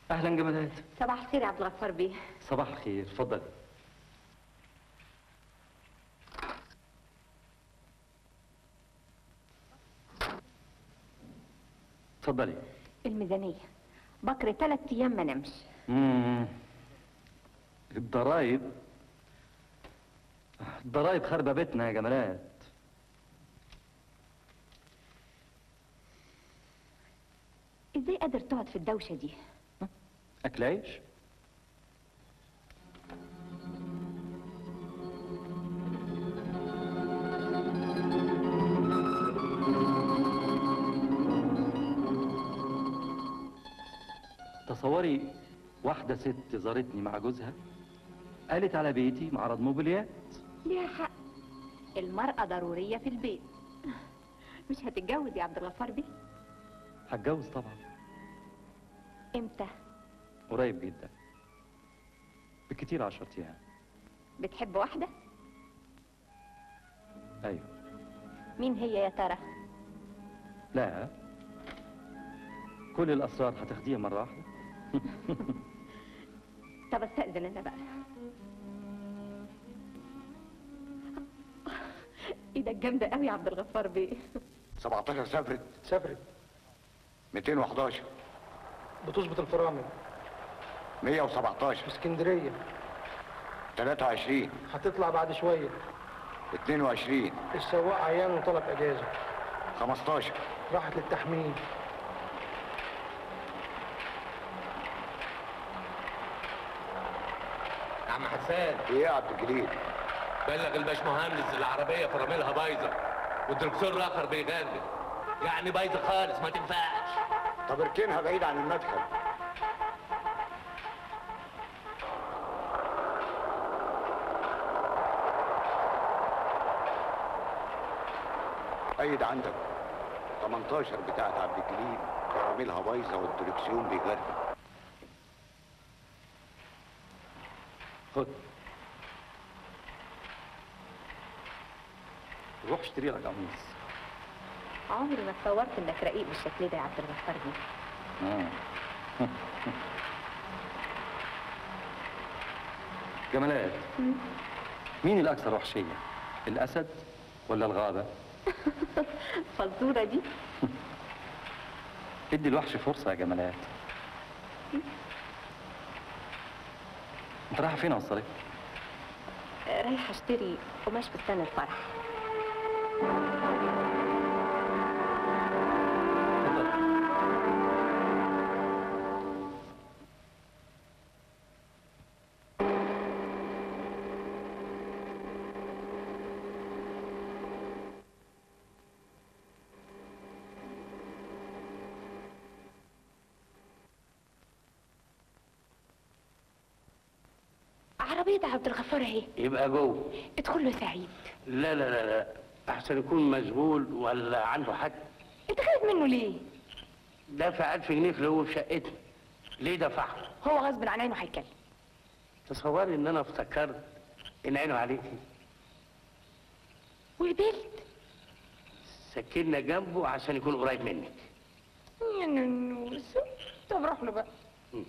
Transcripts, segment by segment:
اهلا جمالات صباح الخير يا عبد الغفار بيه صباح الخير اتفضلي اتفضلي الميزانية بكر ثلاث أيام ما نمش مم. الضرايب الضرايب خربة بيتنا يا جمالات إزاي قادر تقعد في الدوشة دي أكل عيش تصوري واحدة ست زارتني مع جوزها قالت على بيتي معرض موبيليات ليها حق المرأة ضرورية في البيت مش هتتجوز يا عبد الغفار بيه هتجوز طبعا امتى قريب جدا بالكتير عشرة أيام بتحب واحدة أيوه مين هي يا ترى لا كل الأسرار هتاخديها مرة واحدة طب استأذن انا بقى ايدك جامدة قوي يا عبد الغفار بيه 17 سافرت سافرت 211 بتظبط الفرامل 117 اسكندريه 23 هتطلع بعد شويه 22 السواق عيان وطلب اجازه 15 راحت للتحميل يا عم حسان ايه يا عبد الجليل بلغ الباشمهندس العربيه فراملها بايظه والدركسيون الاخر بيغني يعني بايظه خالص ما تنفعش طب اركنها بعيد عن المدخل أيد عندك 18 بتاعت عبد الجليل فراملها بايظه والدركسيون بيغرق خد روح اشتري لك قميص عمري ما تصورت انك رقيق بالشكل ده يا عبد الغفار بيه آه. جمالات مين الأكثر وحشية؟ الأسد ولا الغابة؟ فالصورة دي ادي الوحش فرصة يا جمالات انت رايحة فين وصلك؟ آه، رايحة اشتري قماش فستان الفرح عربية عبد الغفار اهي يبقى جوه ادخل له سعيد لا لا لا لا احسن يكون مشغول ولا عنده حد انت خايف منه ليه؟ دافع 1000 جنيه في اللي هو في شقته ليه دفعهم هو غصب عن عينه هيتكلم تصوري ان انا افتكرت ان عينه عليكي وقبلت سكننا جنبه عشان يكون قريب منك يا ننوس طب روح له بقى مم.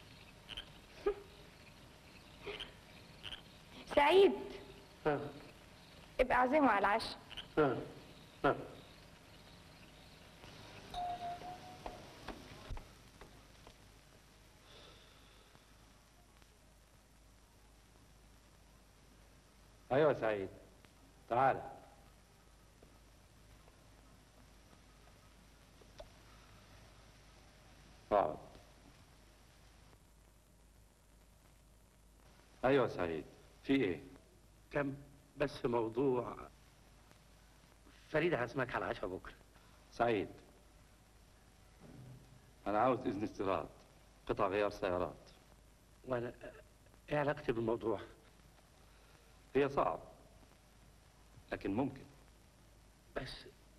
سعيد ها ابقى عزمه على العشاء ها ها أيوة يا سعيد تعال اقعد أيوة يا سعيد في إيه؟ كم بس موضوع فريدة هسمعك على العشاء بكره سعيد أنا عاوز إذن استيراد قطع غيار سيارات وانا ايه علاقتي بالموضوع هي صعب لكن ممكن بس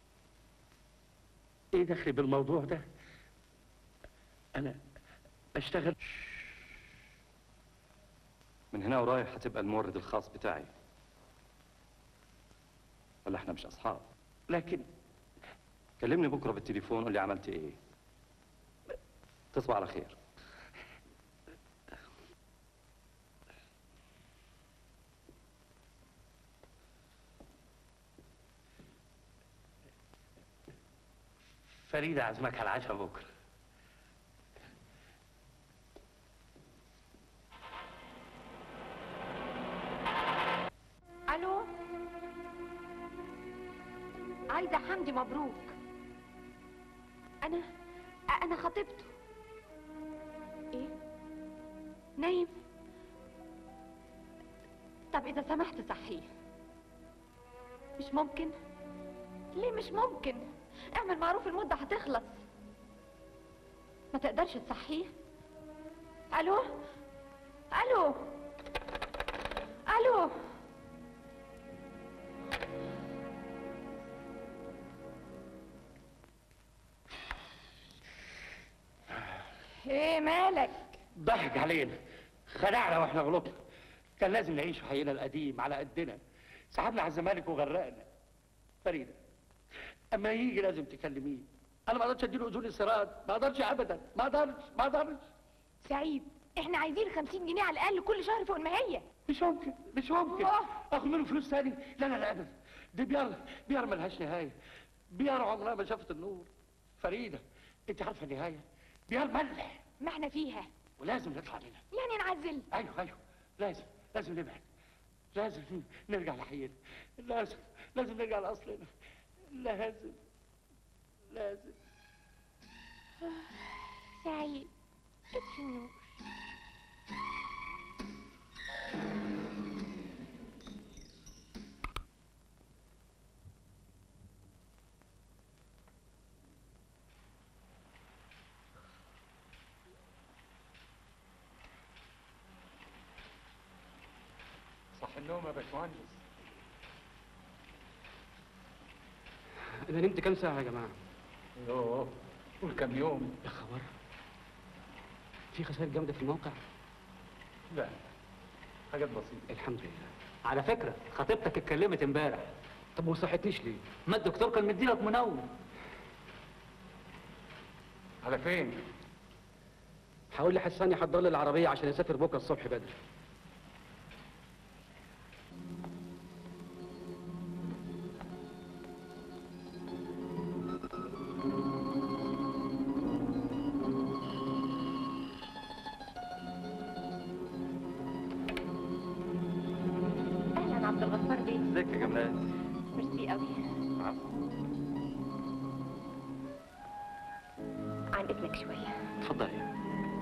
ايه دخلي بالموضوع ده انا بشتغل من هنا ورايح هتبقى المورد الخاص بتاعي ولا احنا مش اصحاب لكن كلمني بكره بالتليفون قول لي عملت ايه تصبح على خير فريدة عزمك على العشاء بكرة الو عايزه حمدي مبروك انا انا خطيبته ايه نايم طب اذا سمحت صحيه مش ممكن ليه مش ممكن اعمل معروف المده هتخلص ما تقدرش تصحيه الو الو الو ايه مالك ضحك علينا خدعنا واحنا غلطنا كان لازم نعيش في حينا القديم على قدنا سحبنا على الزمالك وغرقنا فريدة اما يجي لازم تكلميه انا ما اقدرش اديله اذون الصراط ما اقدرش ابدا ما اقدرش ما اقدرش سعيد احنا عايزين 50 جنيه على الاقل كل شهر فوق المهية مش ممكن مش ممكن الله. اخد منه فلوس تاني لا لا لا ابدا دي بيار بيار ملهاش نهايه بيار عمرها ما شافت النور فريده انت عارفه النهايه بيار ملح ما احنا فيها ولازم نطلع منها يعني نعزل ايوه ايوه لازم لازم نبعد لازم نرجع لحينا لازم لازم نرجع لاصلنا لازم لازم سعيد اطفي النور صح النوم يا باشمهندس انا نمت كام ساعه يا جماعه يوه قول كام يوم يا خبر في خسائر جامده في الموقع لا حاجات بسيطة الحمد لله على فكرة خطيبتك اتكلمت امبارح طب وما صحتنيش ليه ما الدكتور كان مديلك منوم على فين؟ هقول لحسان يحضر لي العربيه عشان اسافر بكره الصبح بدري اهلا عبد الغفار بيه ازيك يا جمال ميرسي قوي عن اذنك شويه اتفضلي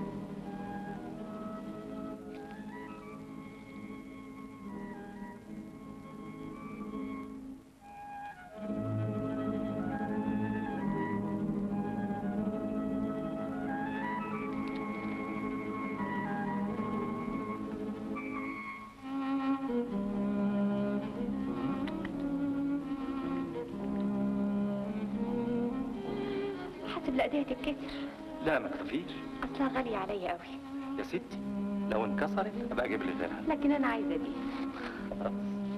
حسب الايديا تتكسر لا ما تخافيش اصلها غاليه عليا قوي يا ستي لو انكسرت ابقى اجيب لي غيرها لكن انا عايزه دي خلاص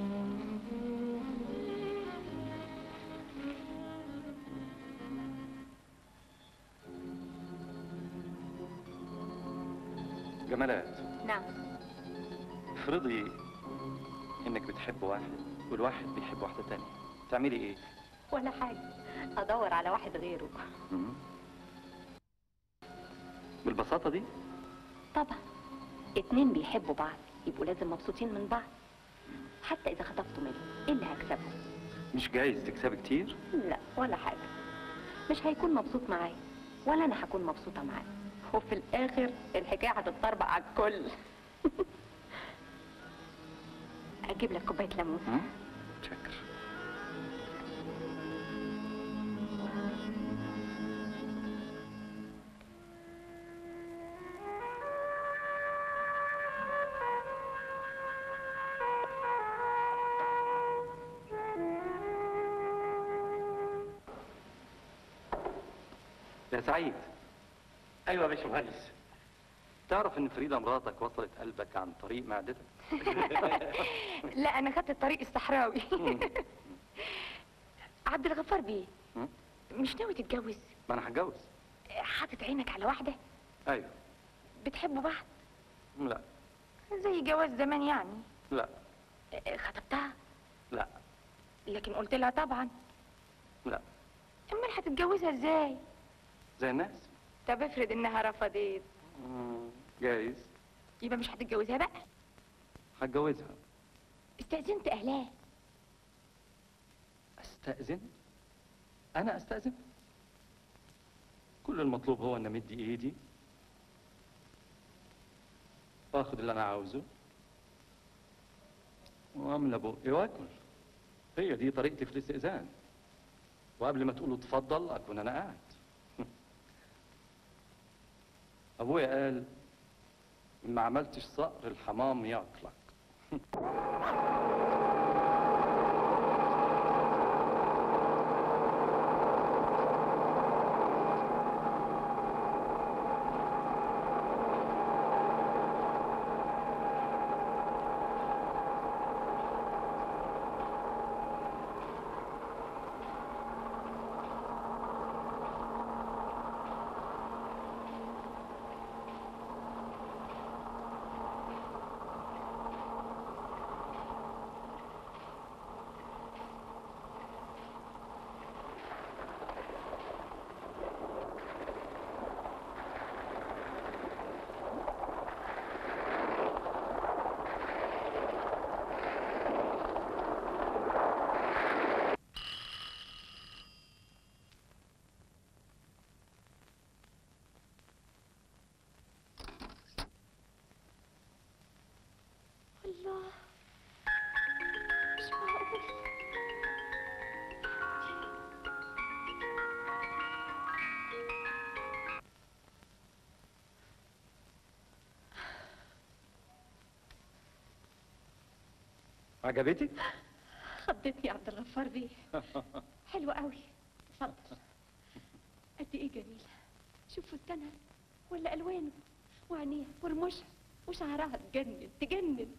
جمالات نعم افرضي انك بتحب واحد والواحد بيحب واحدة تانية تعملي ايه؟ ولا حاجه ادور على واحد غيره مم. بالبساطة دي؟ طبعا اتنين بيحبوا بعض يبقوا لازم مبسوطين من بعض حتى اذا خطفتوا مني ايه اللي هكسبه مش جايز تكسبي كتير؟ لا ولا حاجه مش هيكون مبسوط معايا ولا انا هكون مبسوطه معاه وفي الاخر الحكايه هتتطربق على الكل اجيب لك كوبايه ليمون مم؟ شكر يا سعيد ايوه يا باشمهندس تعرف ان فريدة مراتك وصلت قلبك عن طريق معدتك؟ لا انا خدت الطريق الصحراوي عبد الغفار بيه مم؟ مش ناوي تتجوز ما انا هتجوز حاطط عينك على واحده ايوه بتحبوا بعض لا زي جواز زمان يعني لا خطبتها لا لكن قلت لها طبعا لا امال هتتجوزها ازاي زي الناس طب افرض انها رفضت جايز يبقى مش هتتجوزها بقى هتجوزها استأذنت اهلها استأذن أنا أستأذن كل المطلوب هو أن أمد إيدي وآخذ اللي أنا عاوزه وأملى بقي وآكل هي دي طريقتي في الاستئذان وقبل ما تقولوا اتفضل أكون أنا قاعد أبويا قال ما عملتش صقر الحمام يعقلك الله مش معقول عجبتك؟ خضتني يا عبد الغفار بيه حلوة قوي اتفضل قد ايه جميلة شوف فستانها ولا الوانه وعينيها ورموشها وشعرها تجنن تجنن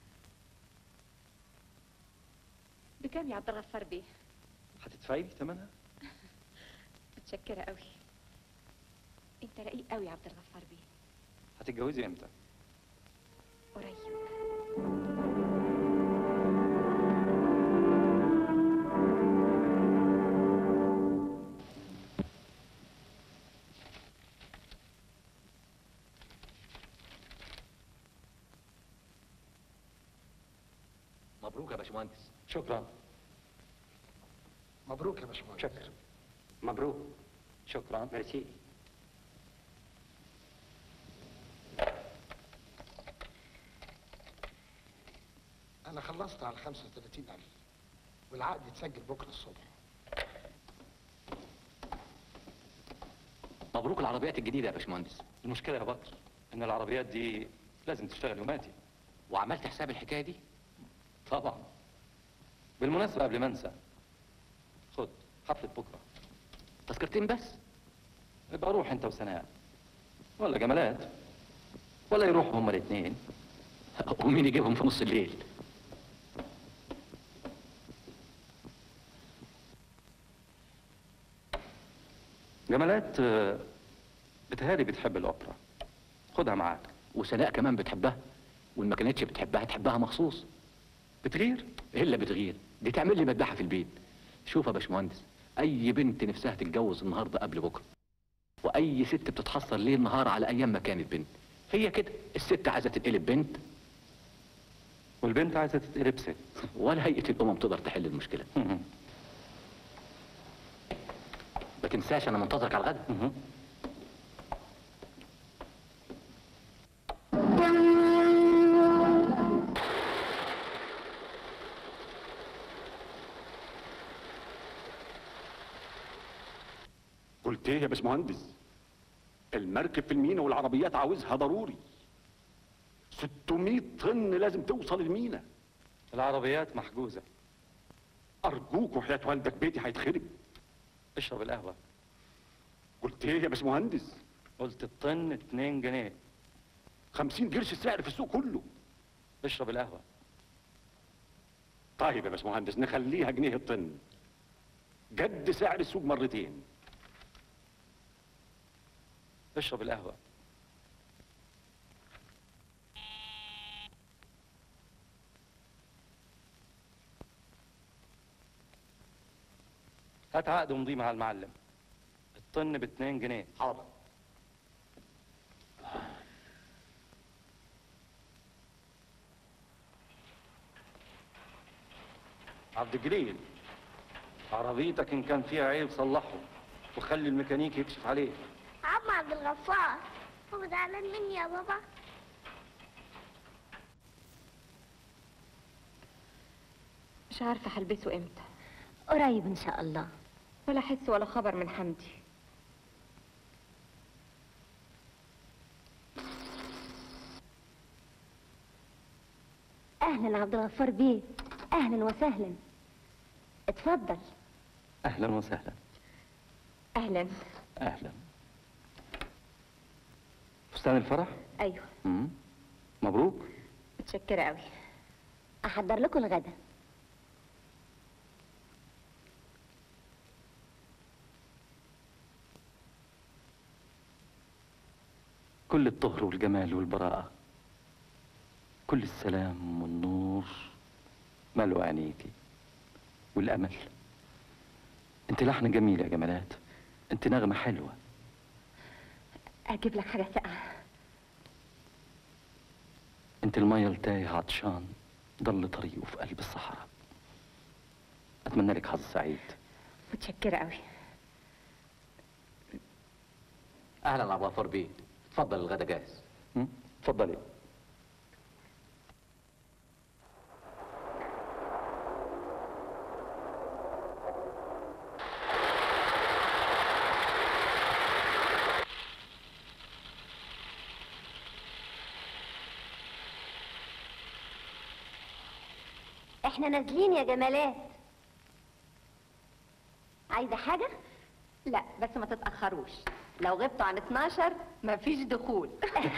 بكام يا عبد الغفار بيه هتدفعي لي ثمنها؟ متشكرة قوي انت رقيق قوي يا عبد الغفار بيه هتتجوزي امتى؟ قريب مبروك يا باشمهندس شكرا مبروك يا باشمهندس شكرا مبروك شكرا ميرسي انا خلصت على 35000 والعقد يتسجل بكره الصبح مبروك العربيات الجديده يا باشمهندس المشكلة يا بكر إن العربيات دي لازم تشتغل يوماتي وعملت حساب الحكايه دي طبعا بالمناسبة قبل ما أنسى خد حفلة بكرة تذكرتين بس يبقى روح أنت وسناء ولا جمالات ولا يروحوا هما الاثنين ومين يجيبهم في نص الليل جمالات آه، بتهالي بتحب الأوبرا خدها معاك وسناء كمان بتحبها وان ما كانتش بتحبها تحبها مخصوص بتغير الا بتغير دي تعمل لي مذبحه في البيت شوف يا باشمهندس اي بنت نفسها تتجوز النهارده قبل بكره واي ست بتتحصل ليل نهار على ايام ما كانت بنت هي كده الست عايزه تتقلب بنت والبنت عايزة تتقلب ست ولا هيئه الامم تقدر تحل المشكله ما تنساش انا منتظرك على الغدا قلت ايه يا باشمهندس المركب في المينا والعربيات عاوزها ضروري 600 طن لازم توصل المينا العربيات محجوزة ارجوك وحياة والدك بيتي هيتخرب اشرب القهوة قلت ايه يا باشمهندس قلت الطن 2 جنيه 50 قرش السعر في السوق كله اشرب القهوة طيب يا باشمهندس نخليها جنيه الطن جد سعر السوق مرتين اشرب القهوة هات عقد ومضيه مع المعلم الطن باتنين جنيه حاضر عبد الجليل عربيتك ان كان فيها عيب صلحه وخلي الميكانيكي يكشف عليه عم عبد الغفار هو زعلان مني يا بابا مش عارفة هلبسه امتى قريب ان شاء الله ولا حس ولا خبر من حمدي اهلا عبد الغفار بيه اهلا وسهلا اتفضل اهلا وسهلا اهلا اهلا فستان الفرح ايوه مم. مبروك متشكرة قوي احضر لكم الغدا كل الطهر والجمال والبراءة كل السلام والنور ملوا عينيكي والأمل انت لحن جميل يا جمالات انت نغمة حلوة اجيب لك حاجة ساقعة انت المية التايه عطشان ضل طريقه في قلب الصحراء اتمنى لك حظ سعيد متشكرة قوي اهلا عبد الغفار بيه اتفضل الغدا جاهز مم؟ اتفضلي احنا نازلين يا جمالات عايزه حاجه لا بس ما تتأخروش لو غبتوا عن 12 مفيش دخول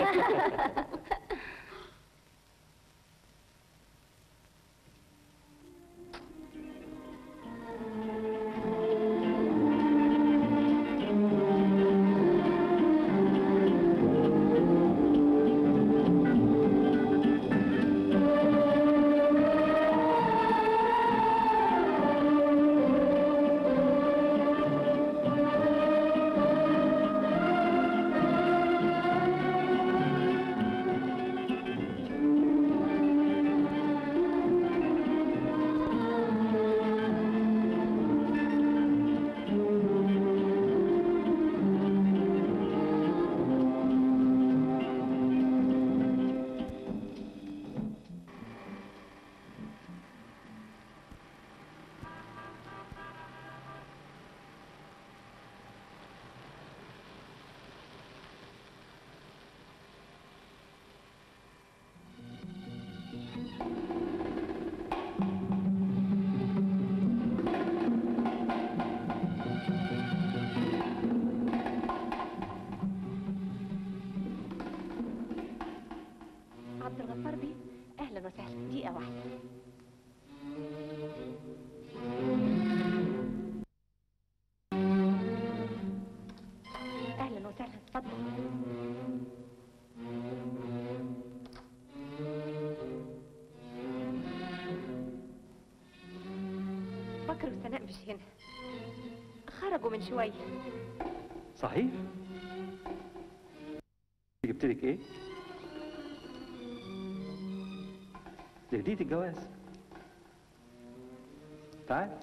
عبد الغفار بيه اهلا وسهلا دقيقة واحدة اهلا وسهلا اتفضل بكر وسناء مش هنا خرجوا من شوية صحيح جبت لك ايه دي هدية الجواز تعال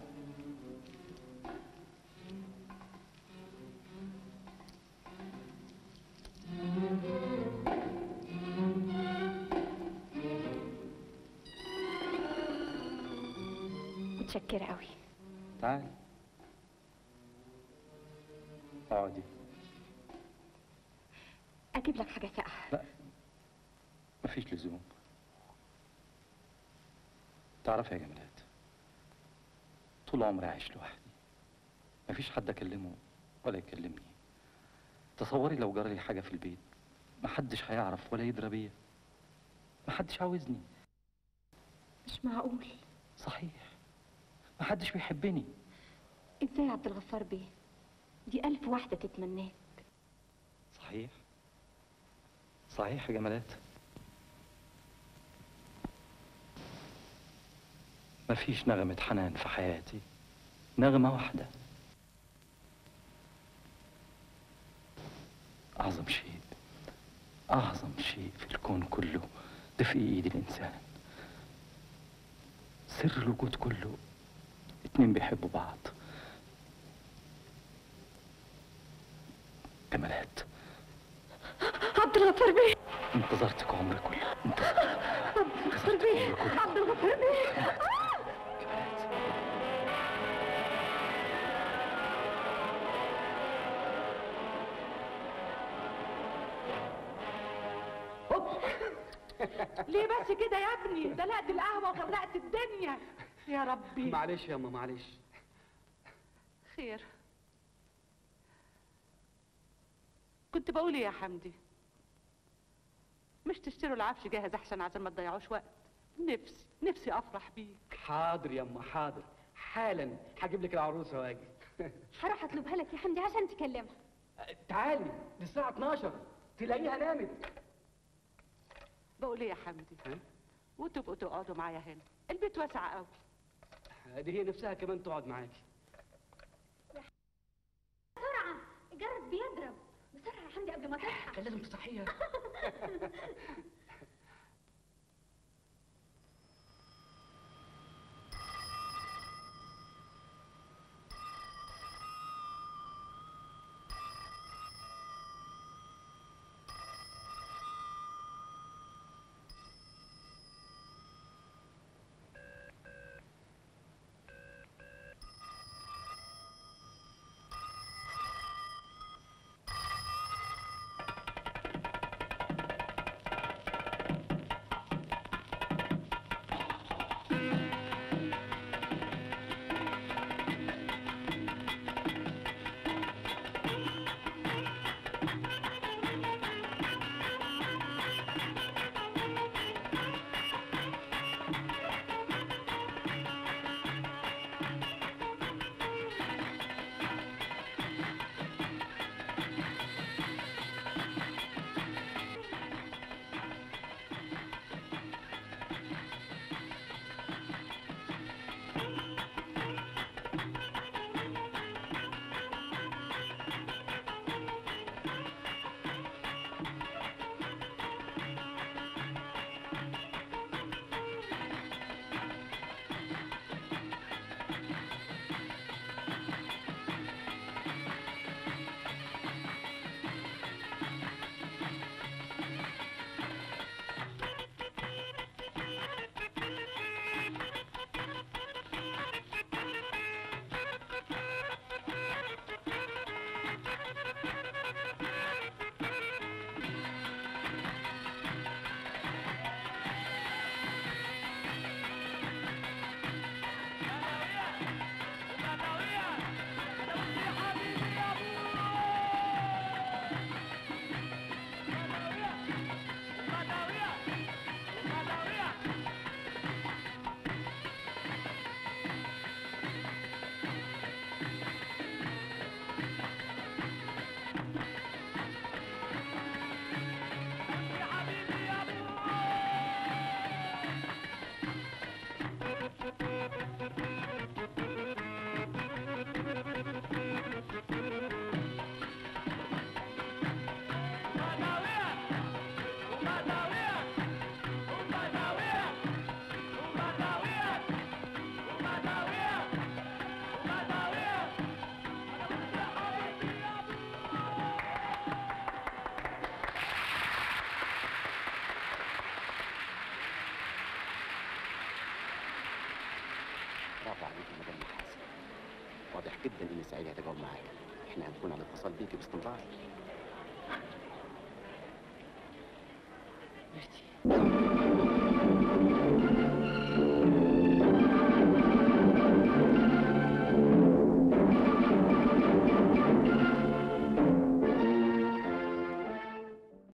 متشكرة قوي تعال اقعدي اجيب لك حاجة ساقعة لا مفيش لزوم تعرفي يا جمالات طول عمري عايش لوحدي مفيش حد اكلمه ولا يكلمني تصوري لو جرى لي حاجه في البيت محدش هيعرف ولا يدرى بيا محدش عاوزني مش معقول صحيح محدش بيحبني ازاي يا عبد الغفار بيه دي ألف واحدة تتمناه صحيح صحيح يا جمالات مفيش نغمة حنان في حياتي نغمة واحدة أعظم شيء أعظم شيء في الكون كله ده في إيد الإنسان سر الوجود كله اتنين بيحبوا بعض جمالات عبد الغفار بيه انتظرتك عمري كله انتظرت عبد الغفار بيه عبد الغفار بيه ليه بس كده يا ابني دلقت القهوه وغرقت الدنيا يا ربي معلش يا أما معلش خير كنت بقول ايه يا حمدي مش تشتروا العفش جاهز احسن عشان ما تضيعوش وقت نفسي نفسي افرح بيك حاضر يا أما حاضر حالا هجيب لك العروسة واجي هروح اطلبها لك يا حمدي عشان تكلمها تعالي دي الساعة 12 تلاقيها نامت بقول ايه يا حمدي وتبقوا تقعدوا معايا هنا البيت واسع قوي دي هي نفسها كمان تقعد معاكي بسرعة الجرس بيضرب بسرعة يا حمدي قبل ما تصحى كان لازم تصحيها برافو عليك يا مدام محاسن واضح جدا ان سعيد هيتجاوب معاك احنا هنكون على اتصال بيكي باستمرار ميرسي